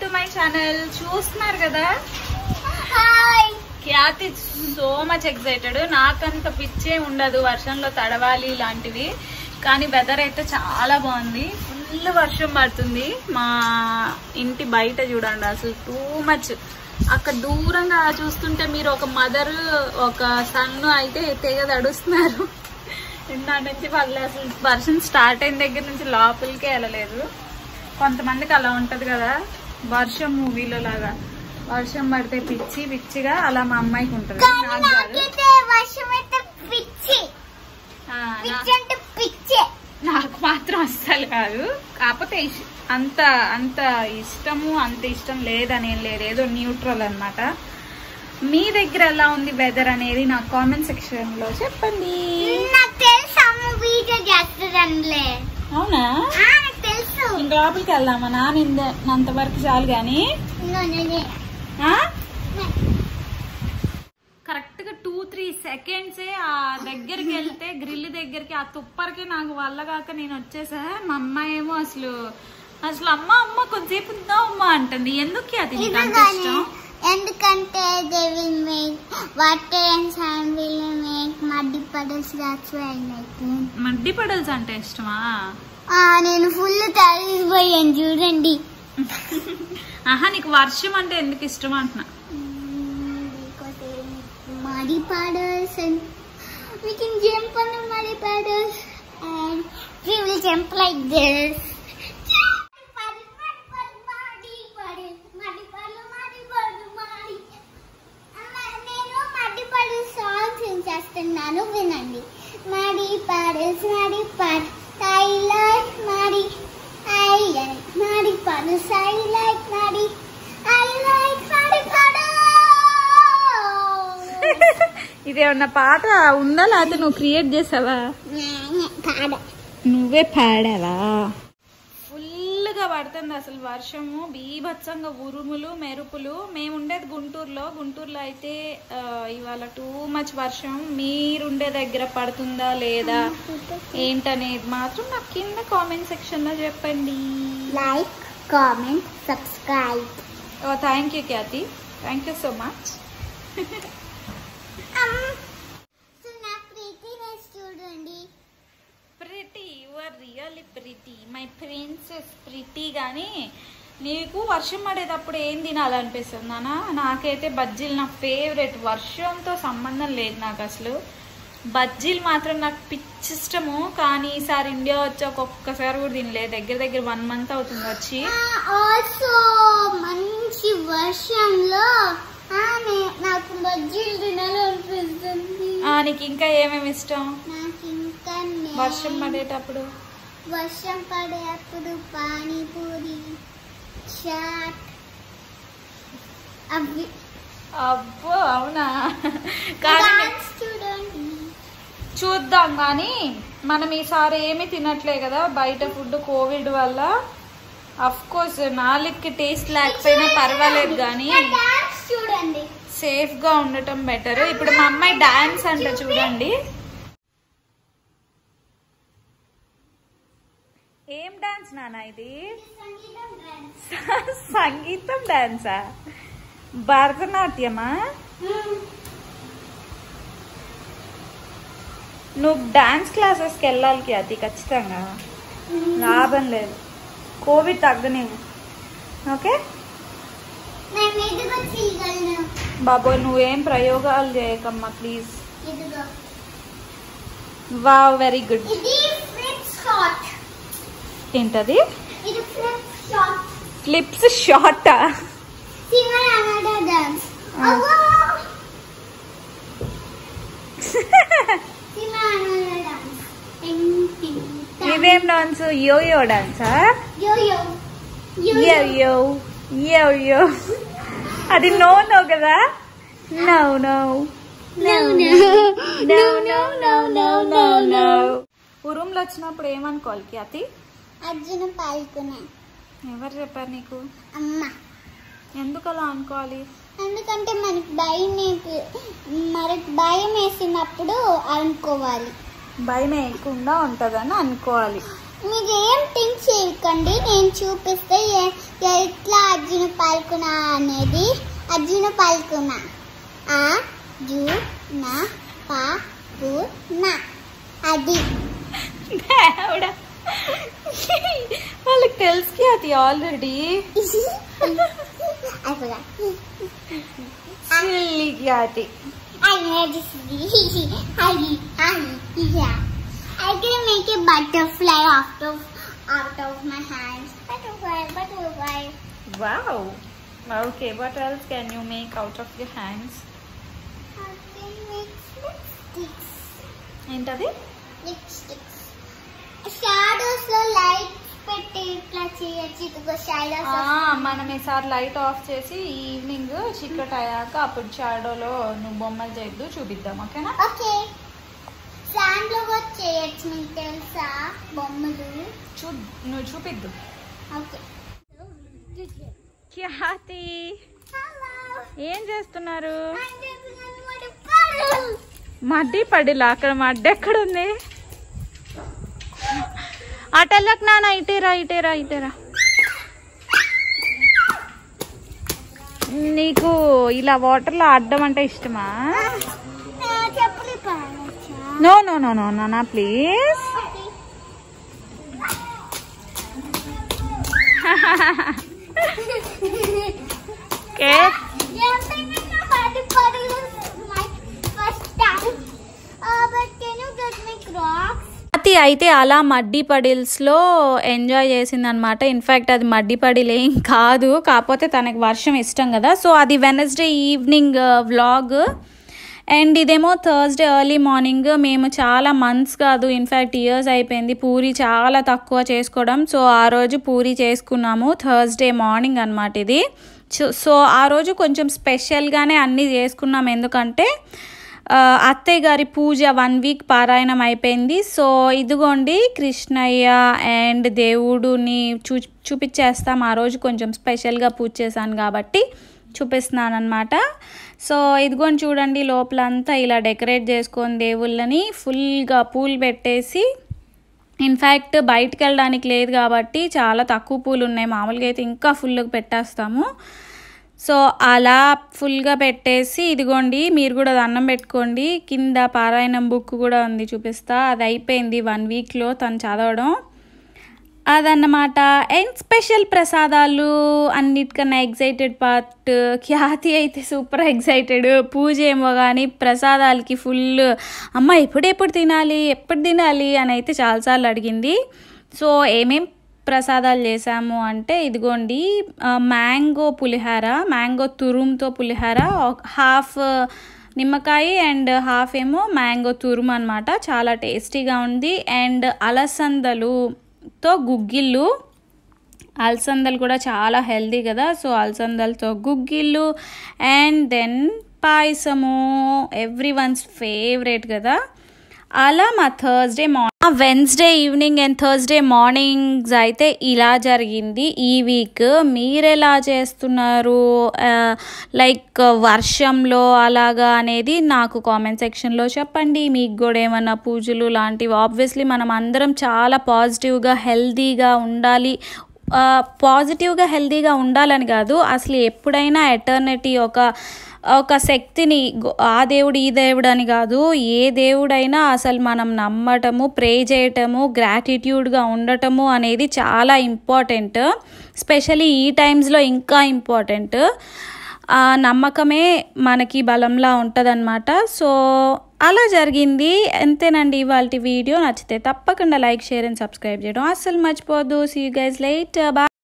To my channel చూస్తున్నారు కదా hi Khyati so much excited నాకంత పిచ్చే ఉండదు వర్షంలో తడవాలి ఇలాంటివి కానీ వెదర్ అయితే చాలా బాగుంది ఫుల్ వర్షం పడుతుంది మా ఇంటి బయట చూడండి అసలు టూ మచ్ అక్కడ దూరంగా చూస్తుంటే మీరు ఒక మదర్ ఒక సన్ అయితే తెగ తడుస్తున్నారు ఇందా నుంచి వాళ్ళు అసలు వర్షం స్టార్ట్ అయిన దగ్గర నుంచి లోపలికే వెళ్ళలేదు కొంతమందికి అలా ఉంటది కదా వర్షం మూవీలో లాగా వర్షం పడితే పిచ్చి పిచ్చిగా అలా మా అమ్మాయికి ఉంటది కానీ నాకు కాదు. నాకైతే వర్షం అయితే పిచ్చి ఆ, నా- పిచ్చి అంటే పిచ్చే నాకు మాత్రం అస్సలు కాదు కాకపోతే ఇష్- అంత అంత ఇష్టము అంత ఇష్టం లేదని ఏం లేదు ఏదో న్యూట్రల్ అన్నమాట మీ దగ్గర ఎలా ఉంది వెదర్ అనేది నాకు కామెంట్ సెక్షన్ లో చెప్పండి నాకు తెలుసు అమ్మ వీడియో చేస్తుందంలే అవునా ఆ, నాకు తెలుసు ఇంక లోపలికి వెళ్దామా నాన్న అంతవరకు చాలు గాని ఇంగో నేనే. ఆ? కరెక్ట్ గా టూ త్రీ సెకండ్స్ ఆ దగ్గరికి వెళ్తే గ్రిల్ దగ్గరికి ఆ తుప్పరికి నాకు వల్ల కాక నేను వచ్చేసా మా అమ్మ ఏమో అసలు అసలు అమ్మ అమ్మ కొంచెంసేపు ఉందా అమ్మ అంటుంది ఎందుకు అది నీకు అంత ఇదిగోనే. ఇష్టం ఎందుకంటే they will make water and sand will make muddy puddles that's why like muddy puddles అంటే ఇష్టమా నేను ఫుల్ తడిసిపోయాను చూడండి ఆహా నీకు వర్షం అంటే ఎందుకు ఇష్టం అంటున్నా muddy puddles and we can jump on the muddy puddles and we will jump like this. చేస్తున్నాను వినండి muddy puddles muddy puddle I like muddy I like muddy puddles I like muddy I like muddy puddles ఇదేమన్నా పాట ఉందా లేకపోతే నువ్వు create చేసావా పాడ నువ్వే పాడావా ఫుల్గా పడుతుంది అసలు వర్షము బీభత్సంగా ఉరుములు మెరుపులు మేము ఉండేది గుంటూరులో గుంటూరులో అయితే ఆ, ఇవాళ టూ మచ్ వర్షం మీరుండే దగ్గర పడుతుందా లేదా ఏంటనేది మాత్రం నాకు కింద కామెంట్ సెక్షన్లో చెప్పండి like comment subscribe oh thank you Khyati thank you so much so నా ప్రీతినెస్ చూడండి pretty you are really pretty my princess pretty కానీ నీకు వర్షం పడేటప్పుడు ఏం తినాలనిపిస్తుంది నాన్న నాకైతే బజ్జీలు నా ఫేవరెట్ వర్షంతో సంబంధం లేదు నాకు అసలు బజ్జీలు మాత్రం నాకు పిచ్చి ఇష్టము కానీ ఈసారి ఇండియా వచ్చి ఒక్కొక్కసారి కూడా తినలేదు దగ్గర దగ్గర వన్ మంత్ అవుతుంది వచ్చి ఆల్సో మంచి వర్షంలో ఆ, నే- నాకు బజ్జీలు తినాలనిపిస్తుంది ఆ, నీకు ఇంకా ఏమేమి ఇష్టం నాకు ఇంకా నే- వర్షం పడేటప్పుడు వర్షం పడేటప్పుడు పానీపూరి చాట్ అవి అబ్బో అవునా కానీ డాన్స్ చూడండి చూద్దాం కానీ మనం ఈసారి ఏమీ తినట్లే కదా బయట ఫుడ్ కోవిడ్ వల్ల అఫ్ కోర్స్ నాలుగుకి టేస్ట్ లేకపోయినా పర్వాలేదు కానీ నా డాన్స్ చూడండి సేఫ్ గా ఉండటం బెటర్ ఇప్పుడు మా అమ్మాయి డాన్స్ అంట చూడండి ఏం డాన్స్ నాన్న ఇది సంగీతం డాన్స్ సంగీతం డాన్సా భరతనాట్యమా నువ్వు డాన్స్ క్లాసెస్కి వెళ్ళాలి అది ఖచ్చితంగా లాభం లేదు కోవిడ్ తగ్గనివ్వు ఓకే నేను ఇదిగో చేయగలను బాబోయ్ నువ్వేం ప్రయోగాలు చేయకమ్మా ప్లీజ్ ఇదిగో వా వెరీ గుడ్ ఇది ఫ్లిప్ షాట్ ఏంటది ఇది ఫ్లిప్ షాట్ ఫ్లిప్స్ షార్టా సిమర్ అనడా డాన్స్ Ah. అవ్వా సిమర్ అనడా డాన్స్ ఇదేం డాన్స్ యోయో డాన్సా yo yo yo yo yo yo అది నో నో కదా no no No, no. No no no no no no ఉరుములు వచ్చినప్పుడు ఏమనుకోవాలి ఖ్యాతి అర్జున పాల్గొనే ఎవరు చెప్పారు నీకు అమ్మ ఎందుకు అలా అనుకోవాలి ఎందుకంటే మనకి భయం వేసి- మనకి భయం వేసినప్పుడు అనుకోవాలి భయం వేయకుండా ఉంటుందని అనుకోవాలి మీరు ఏం థింక్ చేయకండి నేను చూపిస్తే ఏ- ఎట్లా అర్జున పాల్గొన అనేది అర్జున పాల్గొన ఆ జు నా పా పు నా అది దేవుడా వాళ్ళకి తెలుసుకి అది ఆల్రెడీ I forgot. సిల్లికి అది I made this. I, I, yeah. I can make a butterfly out of out of my hands. Butterfly, butterfly. Wow okay what else can you make out of your hands I can make lipsticks. ఏంటది Lipsticks. Shadows లో light పెట్టి ఇట్లా చేయొచ్చు ఇదిగో shadows మనం ఈసారి light off చేసి evening చీకట్ అయ్యాక అప్పుడు షాడోలో నువ్వు బొమ్మలు చేద్దు చూపిద్దాం ఓకేనా ఓకే శాండ్ లో కూడా చేయొచ్చు మీకు తెలుసా బొమ్మలు చూ నువ్వు చూపిద్దు ఓకే ఖ్యాతి హలో ఏం చేస్తున్నారు I'm jumping on the waterfall. మడ్డి పడిలా అక్కడ మడ్డి ఎక్కడుంది అటెళ్ళకు నాన్న ఇటేరా ఇటేరా ఇటేరా నీకు ఇలా వాటర్లో ఆడడం అంటే ఇష్టమా ఆ, చెప్పులు పాడొచ్చా? నో నో నో నో నాన్న please okay. Okay Jumping on the waterfall is my first time. Uh, but can you get me Crocs? అతి అయితే అలా మడ్డి పడిల్స్లో ఎంజాయ్ చేసింది అనమాట ఇన్ఫ్యాక్ట్ అది మడ్డి పడిల్ ఏం కాదు కాకపోతే తనకి వర్షం ఇష్టం కదా సో అది వెనస్డే ఈవినింగ్ వ్లాగ్ అండ్ ఇదేమో థర్స్డే ఎర్లీ మార్నింగ్ మేము చాలా మంత్స్ కాదు ఇన్ఫ్యాక్ట్ ఇయర్స్ అయిపోయింది పూరి చాలా తక్కువ చేసుకోవడం సో ఆ రోజు పూరి చేసుకున్నాము థర్స్డే మార్నింగ్ అనమాట ఇది సో- సో ఆ రోజు కొంచెం స్పెషల్గానే అన్నీ చేసుకున్నాం ఎందుకంటే ఆ, అత్తయ్య గారి పూజ వన్ వీక్ పారాయణం అయిపోయింది సో ఇదిగోండి కృష్ణయ్య అండ్ దేవుడుని చూ చూపించేస్తాం ఆ రోజు కొంచెం స్పెషల్గా పూజ చేశాను కాబట్టి చూపిస్తున్నాను అనమాట సో ఇదిగోండి చూడండి లోపలంతా ఇలా డెకరేట్ చేసుకొని దేవుళ్ళని ఫుల్గా పూలు పెట్టేసి ఇన్ఫ్యాక్ట్ బయటికి వెళ్ళడానికి లేదు కాబట్టి చాలా తక్కువ పూలు ఉన్నాయి మామూలుగా అయితే ఇంకా ఫుల్గా పెట్టేస్తాము సో అలా ఫుల్గా పెట్టేసి ఇదిగోండి మీరు కూడా దండం పెట్టుకోండి కింద పారాయణం బుక్ కూడా ఉంది చూపిస్తా అది అయిపోయింది వన్ వీక్లో తను చదవడం అదన్నమాట అండ్ స్పెషల్ ప్రసాదాలు అన్నిటికన్నా ఎగ్జైటెడ్ పార్ట్ ఖ్యాతి అయితే సూపర్ ఎగ్జైటెడ్ పూజ ఏమో కానీ ప్రసాదాలకి ఫుల్ అమ్మ ఎప్పుడెప్పుడు తినాలి ఎప్పుడు తినాలి అని అయితే చాలాసార్లు అడిగింది సో ఏమేం ప్రసాదాలు చేసాము అంటే ఇదిగోండి ఆ, మ్యాంగో పులిహార మ్యాంగో తురుముతో పులిహార ఒక హాఫ్ నిమ్మకాయ అండ్ హాఫ్ ఏమో మ్యాంగో తురుము అనమాట చాలా టేస్టీగా ఉంది అండ్ అలసందలుతో గుగ్గిళ్ళు అలసందలు కూడా చాలా హెల్దీ కదా సో అలసందలతో గుగ్గిళ్ళు అండ్ దెన్ పాయసము ఎవ్రీ వన్స్ ఫేవరెట్ కదా అలా మా Thursday morning Wednesday evening and Thursday mornings అయితే ఇలా జరిగింది ఈ వీక్ మీరు ఎలా చేస్తున్నారు లైక్ వర్షంలో అలాగా అనేది నాకు కామెంట్ సెక్షన్లో చెప్పండి మీకు కూడా ఏమన్నా పూజలు లాంటివి ఆబ్వియస్లీ మనం అందరం చాలా పాజిటివ్గా హెల్తీగా ఉండాలి పాజిటివ్గా హెల్తీగా ఉండాలని కాదు అసలు ఎప్పుడైనా ఎటర్నిటీ ఒక ఒక శక్తిని గొ- ఆ దేవుడు ఈ దేవుడు అని కాదు ఏ దేవుడైనా అసలు మనం నమ్మటము ప్రే చేయటము గ్రాటిట్యూడ్గా ఉండటము అనేది చాలా ఇంపార్టెంట్ స్పెషలీ ఈ టైమ్స్లో ఇంకా ఇంపార్టెంట్ ఆ నమ్మకమే మనకి బలంలా ఉంటుందన్నమాట సో అలా జరిగింది అంతేనండి ఇవాళ వీడియో నచ్చితే తప్పకుండా లైక్ షేర్ అండ్ సబ్స్క్రైబ్ చేయడం అస్సలు మర్చిపోద్దు సీ యూ గైస్ లైట్ బాయ్